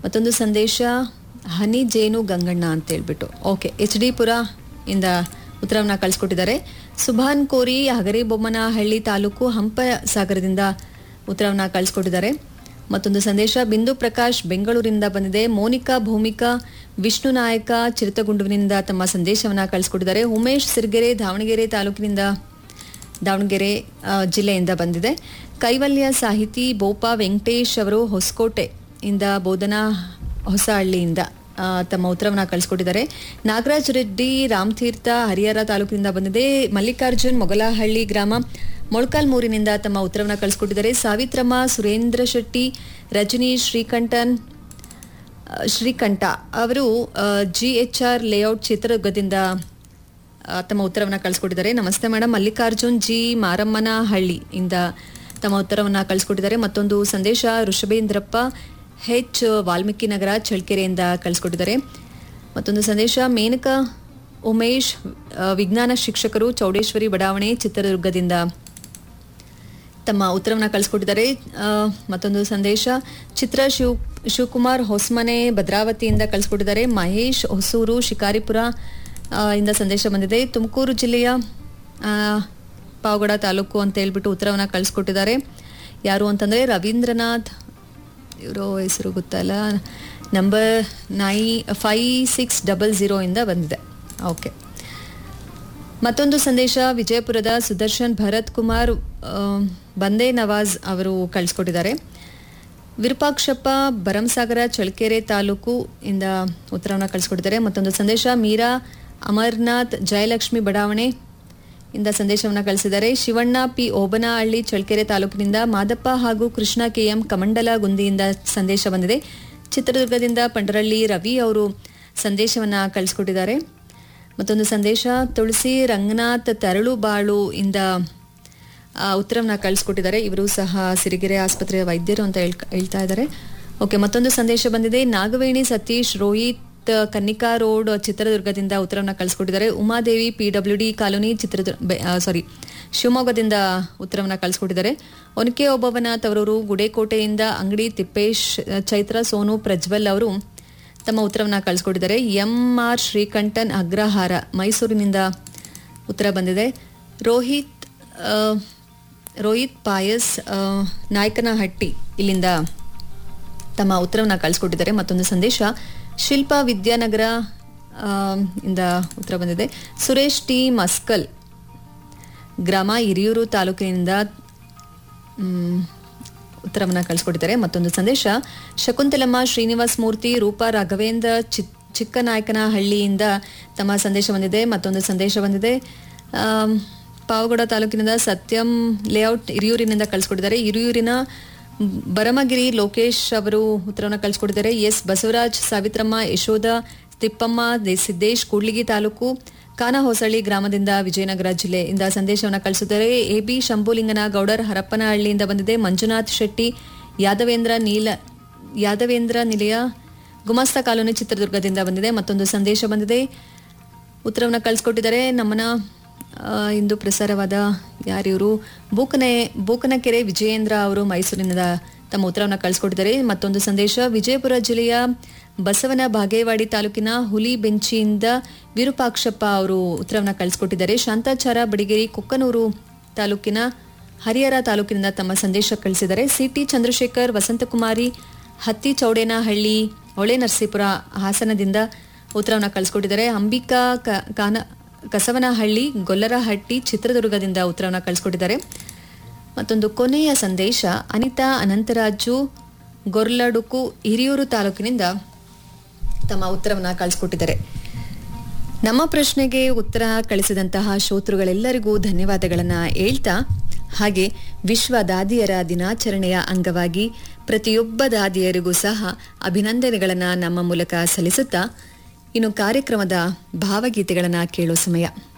ಮತ್ತೊಂದು ಸಂದೇಶ ಹನಿ ಜೇನು ಗಂಗಣ್ಣ ಅಂತ ಹೇಳ್ಬಿಟ್ಟು ಓಕೆ ಎಚ್ ಡಿ ಪುರ ಇಂದ ಉತ್ತರವನ್ನ ಕಳಿಸ್ಕೊಟ್ಟಿದ್ದಾರೆ ಸುಭಾನ್ ಕೋರಿ ಹಗರಿಬೊಮ್ಮನಹಳ್ಳಿ ತಾಲೂಕು ಹಂಪ ಸಾಗರದಿಂದ ಉತ್ತರವನ್ನ ಕಳಿಸ್ಕೊಟ್ಟಿದ್ದಾರೆ ಮತ್ತೊಂದು ಸಂದೇಶ ಬಿಂದು ಪ್ರಕಾಶ್ ಬೆಂಗಳೂರಿನಿಂದ ಬಂದಿದೆ ಮೋನಿಕಾ ಭೂಮಿಕಾ ವಿಷ್ಣು ನಾಯಕ ಚಿರತಗುಂಡುವಿನಿಂದ ತಮ್ಮ ಸಂದೇಶವನ್ನ ಕಳಿಸ್ಕೊಟ್ಟಿದ್ದಾರೆ ಉಮೇಶ್ ಸಿರ್ಗೆರೆ ದಾವಣಗೆರೆ ತಾಲೂಕಿನಿಂದ ದಾವಣಗೆರೆ ಆ, ಜಿಲ್ಲೆಯಿಂದ ಬಂದಿದೆ ಕೈವಲ್ಯ ಸಾಹಿತಿ ಬೋಪಾ ವೆಂಕಟೇಶ್ ಅವರು ಹೊಸಕೋಟೆ ಇಂದ ಬೋಧನಾ ಹೊಸಹಳ್ಳಿಯಿಂದ ಆ, ತಮ್ಮ ಉತ್ತರವನ್ನ ಕಳಿಸ್ಕೊಟ್ಟಿದ್ದಾರೆ ನಾಗರಾಜ್ ರೆಡ್ಡಿ ರಾಮತೀರ್ಥ ಹರಿಹರ ತಾಲೂಕಿನಿಂದ ಬಂದಿದೆ ಮಲ್ಲಿಕಾರ್ಜುನ್ ಮೊಗಲಹಳ್ಳಿ ಗ್ರಾಮ ಮೊಳಕಾಲ್ಮೂರಿನಿಂದ ತಮ್ಮ ಉತ್ತರವನ್ನ ಕಳಿಸ್ಕೊಟ್ಟಿದ್ದಾರೆ ಸಾವಿತ್ರಮ್ಮ ಸುರೇಂದ್ರ ಶೆಟ್ಟಿ ರಜನಿ ಶ್ರೀಕಂಠನ್ ಆ, ಶ್ರೀಕಂಠ ಅವರು ಜಿ ಎಚ್ ಆರ್ ಲೇಔಟ್ ಚಿತ್ರದುರ್ಗದಿಂದ ಆ, ತಮ್ಮ ಉತ್ತರವನ್ನ ಕಳಿಸ್ಕೊಟ್ಟಿದ್ದಾರೆ ನಮಸ್ತೆ ಮೇಡಮ್ ಮಲ್ಲಿಕಾರ್ಜುನ್ ಜಿ ಮಾರಮ್ಮನಹಳ್ಳಿ ಇಂದ ತಮ್ಮ ಉತ್ತರವನ್ನ ಕಳಿಸ್ಕೊಟ್ಟಿದ್ದಾರೆ ಮತ್ತೊಂದು ಸಂದೇಶ ಋಷಭೇಂದ್ರಪ್ಪ ಹೆಚ್ ವಾಲ್ಮೀಕಿ ನಗರ ಚಳ್ಳಕೆರೆಯಿಂದ ಕಳಿಸ್ಕೊಟ್ಟಿದ್ದಾರೆ ಮತ್ತೊಂದು ಸಂದೇಶ ಮೇನಕಾ ಉಮೇಶ್ ಆ, ವಿಜ್ಞಾನ ಶಿಕ್ಷಕರು ಚೌಡೇಶ್ವರಿ ಬಡಾವಣೆ ಚಿತ್ರದುರ್ಗದಿಂದ ತಮ್ಮ ಉತ್ತರವನ್ನ ಕಳಿಸ್ಕೊಟ್ಟಿದ್ದಾರೆ ಆ, ಮತ್ತೊಂದು ಸಂದೇಶ ಚಿತ್ರ ಶಿವ್ ಶಿವಕುಮಾರ್ ಹೊಸ್ಮನೆ ಭದ್ರಾವತಿಯಿಂದ ಕಳಿಸ್ಕೊಟ್ಟಿದ್ದಾರೆ ಮಹೇಶ್ ಹೊಸೂರು ಶಿಕಾರಿಪುರ ಆ, ಇಂದ ಸಂದೇಶ ಬಂದಿದೆ ತುಮಕೂರು ಜಿಲ್ಲೆಯ ಆ, ಪಾವಗಡ ತಾಲೂಕು ಅಂತ ಹೇಳ್ಬಿಟ್ಟು ಉತ್ತರವನ್ನ ಕಳಿಸ್ಕೊಟ್ಟಿದ್ದಾರೆ ಯಾರು ಅಂತಂದ್ರೆ ರವೀಂದ್ರನಾಥ್ ಇವರ ಹೆಸರು ಗೊತ್ತಲ್ಲ ನಂಬರ್ ನೈ ಫೈ ಸಿಕ್ಸ್ ಡಬಲ್ ಝೀರೋ ಇಂದ ಬಂದಿದೆ ಓಕೆ ಮತ್ತೊಂದು ಸಂದೇಶ ವಿಜಯಪುರದ ಸುದರ್ಶನ್ ಭರತ್ ಕುಮಾರ್ ಆ, ಬಂದೇ ನವಾಜ್ ಅವರು ಕಳಿಸ್ಕೊಟ್ಟಿದ್ದಾರೆ ವಿರೂಪಾಕ್ಷಪ್ಪ ಭರಂಸಾಗರ ಚಳ್ಳಕೆರೆ ತಾಲೂಕು ಇಂದ ಉತ್ತರವನ್ನು ಕಳಿಸ್ಕೊಟ್ಟಿದ್ದಾರೆ ಮತ್ತೊಂದು ಸಂದೇಶ ಮೀರಾ ಅಮರ್ನಾಥ್ ಜಯಲಕ್ಷ್ಮಿ ಬಡಾವಣೆ ಇಂದ ಸಂದೇಶವನ್ನು ಕಳಿಸಿದ್ದಾರೆ ಶಿವಣ್ಣ ಪಿ ಓಬನಹಳ್ಳಿ ಚಳ್ಳಕೆರೆ ತಾಲೂಕಿನಿಂದ ಮಾದಪ್ಪ ಹಾಗೂ ಕೃಷ್ಣ ಕೆಎಂ ಕಮಂಡಲ ಗುಂದಿಯಿಂದ ಸಂದೇಶ ಬಂದಿದೆ ಚಿತ್ರದುರ್ಗದಿಂದ ಪಂಡರಳ್ಳಿ ರವಿ ಅವರು ಸಂದೇಶವನ್ನ ಕಳಿಸ್ಕೊಟ್ಟಿದ್ದಾರೆ ಮತ್ತೊಂದು ಸಂದೇಶ ತುಳಸಿ ರಂಗನಾಥ್ ತರಳು ಬಾಳು ಇಂದ ಆ, ಉತ್ತರವನ್ನ ಕಳಿಸ್ಕೊಟ್ಟಿದ್ದಾರೆ ಇವರು ಸಹ ಸಿರಿಗೆರೆ ಆಸ್ಪತ್ರೆಯ ವೈದ್ಯರು ಅಂತ ಹೇಳ್- ಹೇಳ್ತಾ ಇದ್ದಾರೆ ಓಕೆ ಮತ್ತೊಂದು ಸಂದೇಶ ಬಂದಿದೆ ನಾಗವೇಣಿ ಸತೀಶ್ ರೋಹಿತ್ ಕನ್ನಿಕಾ ರೋಡ್ ಚಿತ್ರದುರ್ಗದಿಂದ ಉತ್ತರವನ್ನ ಕಳಿಸ್ಕೊಟ್ಟಿದ್ದಾರೆ Umadevi P W D colony Chitradurga sorry ಶಿವಮೊಗ್ಗದಿಂದ ಉತ್ತರವನ್ನ ಕಳಿಸ್ಕೊಟ್ಟಿದ್ದಾರೆ ಒನಕೆ ಒಬ್ಬವನಾಥ್ ಅವರವರು ಗುಡೇಕೋಟೆಯಿಂದ ಅಂಗಡಿ ತಿಪ್ಪೇಶ್ ಚೈತ್ರ ಸೋನು ಪ್ರಜ್ವಲ್ ಅವರು ತಮ್ಮ ಉತ್ತರವನ್ನ ಕಳಿಸ್ಕೊಟ್ಟಿದ್ದಾರೆ ಎಂ ಆರ್ ಶ್ರೀಕಂಠನ್ ಅಗ್ರಹಾರ ಮೈಸೂರಿನಿಂದ ಉತ್ತರ ಬಂದಿದೆ ರೋಹಿತ್ ಆ, ರೋಹಿತ್ ಪಾಯಸ್ ಆ, ನಾಯಕನಹಟ್ಟಿ ಇಲ್ಲಿಂದ ತಮ್ಮ ಉತ್ತರವನ್ನ ಕಳಿಸ್ಕೊಟ್ಟಿದ್ದಾರೆ ಮತ್ತೊಂದು ಸಂದೇಶ ಶಿಲ್ಪಾ ವಿದ್ಯಾನಗರ ಆ, ಇಂದ ಉತ್ತರ ಬಂದಿದೆ ಸುರೇಶ್ ಟಿ ಮಸ್ಕಲ್ ಗ್ರಾಮ ಹಿರಿಯೂರು ತಾಲೂಕಿನಿಂದ ಮ್, ಉತ್ತರವನ್ನ ಕಳಿಸ್ಕೊಟ್ಟಿದ್ದಾರೆ ಮತ್ತೊಂದು ಸಂದೇಶ ಶಕುಂತಲಮ್ಮ ಶ್ರೀನಿವಾಸ್ ಮೂರ್ತಿ ರೂಪಾ ರಾಘವೇಂದ್ರ ಚಿತ್ ಚಿಕ್ಕನಾಯಕನಹಳ್ಳಿಯಿಂದ ತಮ್ಮ ಸಂದೇಶ ಬಂದಿದೆ ಮತ್ತೊಂದು ಸಂದೇಶ ಬಂದಿದೆ ಆಮ್, ಪಾವಗಡ ತಾಲೂಕಿನಿಂದ ಸತ್ಯಂ ಲೇಔಟ್ ಹಿರಿಯೂರಿನಿಂದ ಕಳಿಸ್ಕೊಟ್ಟಿದ್ದಾರೆ ಹಿರಿಯೂರಿನ ಬರಮಗಿರಿ ಲೋಕೇಶ್ ಅವರು ಉತ್ತರವನ್ನು ಕಳಿಸ್ಕೊಟ್ಟಿದ್ದಾರೆ ಎಸ್ ಬಸವರಾಜ್ ಸಾವಿತ್ರಮ್ಮ ಯಶೋಧ ತಿಪ್ಪಮ್ಮ ದೆ- ಸಿದ್ದೇಶ್ ಕೂಡ್ಲಿಗಿ ತಾಲೂಕು ಕಾನಹೊಸಳ್ಳಿ ಗ್ರಾಮದಿಂದ ವಿಜಯನಗರ ಜಿಲ್ಲೆಯಿಂದ ಸಂದೇಶವನ್ನು ಕಳಿಸಿದ್ದಾರೆ ಎ ಬಿ ಶಂಭುಲಿಂಗನ ಗೌಡರ್ ಹರಪ್ಪನಹಳ್ಳಿಯಿಂದ ಬಂದಿದೆ ಮಂಜುನಾಥ್ ಶೆಟ್ಟಿ ಯಾದವೇಂದ್ರ ನೀಲ ಯಾದವೇಂದ್ರ ನಿಲಯ ಗುಮಾಸ್ತ ಕಾಲೋನಿ ಚಿತ್ರದುರ್ಗದಿಂದ ಬಂದಿದೆ ಮತ್ತೊಂದು ಸಂದೇಶ ಬಂದಿದೆ ಉತ್ತರವನ್ನು ಕಳಿಸ್ಕೊಟ್ಟಿದ್ದಾರೆ ನಮ್ಮನ ಆ, ಇಂದು ಪ್ರಸಾರವಾದ ಯಾರಿವರು ಬೂಕನೆ ಬೂಕನಕೆರೆ ವಿಜಯೇಂದ್ರ ಅವರು ಮೈಸೂರಿನಿಂದ ತಮ್ಮ ಉತ್ತರವನ್ನು ಕಳಿಸ್ಕೊಟ್ಟಿದ್ದಾರೆ ಮತ್ತೊಂದು ಸಂದೇಶ ವಿಜಯಪುರ ಜಿಲ್ಲೆಯ ಬಸವನ ಬಾಗೇವಾಡಿ ತಾಲೂಕಿನ ಹುಲಿ ಬೆಂಚಿಯಿಂದ ವಿರೂಪಾಕ್ಷಪ್ಪ ಅವರು ಉತ್ತರವನ್ನು ಕಳಿಸ್ಕೊಟ್ಟಿದ್ದಾರೆ ಶಾಂತಾಚಾರ ಬಡಿಗೇರಿ ಕೊಕ್ಕನೂರು ತಾಲೂಕಿನ ಹರಿಹರ ತಾಲೂಕಿನಿಂದ ತಮ್ಮ ಸಂದೇಶ ಕಳಿಸಿದ್ದಾರೆ ಸಿಟಿ ಚಂದ್ರಶೇಖರ್ ವಸಂತಕುಮಾರಿ ಹತ್ತಿ ಚೌಡೇನಹಳ್ಳಿ ಹೊಳೆ ನರಸೀಪುರ ಹಾಸನದಿಂದ ಉತ್ತರವನ್ನು ಕಳಿಸ್ಕೊಟ್ಟಿದ್ದಾರೆ ಅಂಬಿಕಾ ಕ- ಕಾನ ಕಸವನಹಳ್ಳಿ ಗೊಲ್ಲರಹಟ್ಟಿ ಚಿತ್ರದುರ್ಗದಿಂದ ಉತ್ತರವನ್ನು ಕಳಿಸ್ಕೊಟ್ಟಿದ್ದಾರೆ ಮತ್ತೊಂದು ಕೊನೆಯ ಸಂದೇಶ ಅನಿತಾ ಅನಂತರಾಜು ಗೊರ್ಲಡುಕು ಹಿರಿಯೂರು ತಾಲೂಕಿನಿಂದ ತಮ್ಮ ಉತ್ತರವನ್ನು ಕಳಿಸ್ಕೊಟ್ಟಿದ್ದಾರೆ ನಮ್ಮ ಪ್ರಶ್ನೆಗೆ ಉತ್ತರ ಕಳಿಸಿದಂತಹ ಶ್ರೋತೃಗಳೆಲ್ಲರಿಗೂ ಧನ್ಯವಾದಗಳನ್ನು ಹೇಳ್ತಾ ಹಾಗೆ ವಿಶ್ವ ದಾದಿಯರ ದಿನಾಚರಣೆಯ ಅಂಗವಾಗಿ ಪ್ರತಿಯೊಬ್ಬ ದಾದಿಯರಿಗೂ ಸಹ ಅಭಿನಂದನೆಗಳನ್ನು ನಮ್ಮ ಮೂಲಕ ಸಲ್ಲಿಸುತ್ತಾ ಇನ್ನು ಕಾರ್ಯಕ್ರಮದ ಭಾವಗೀತೆಗಳನ್ನು ಕೇಳೋ ಸಮಯ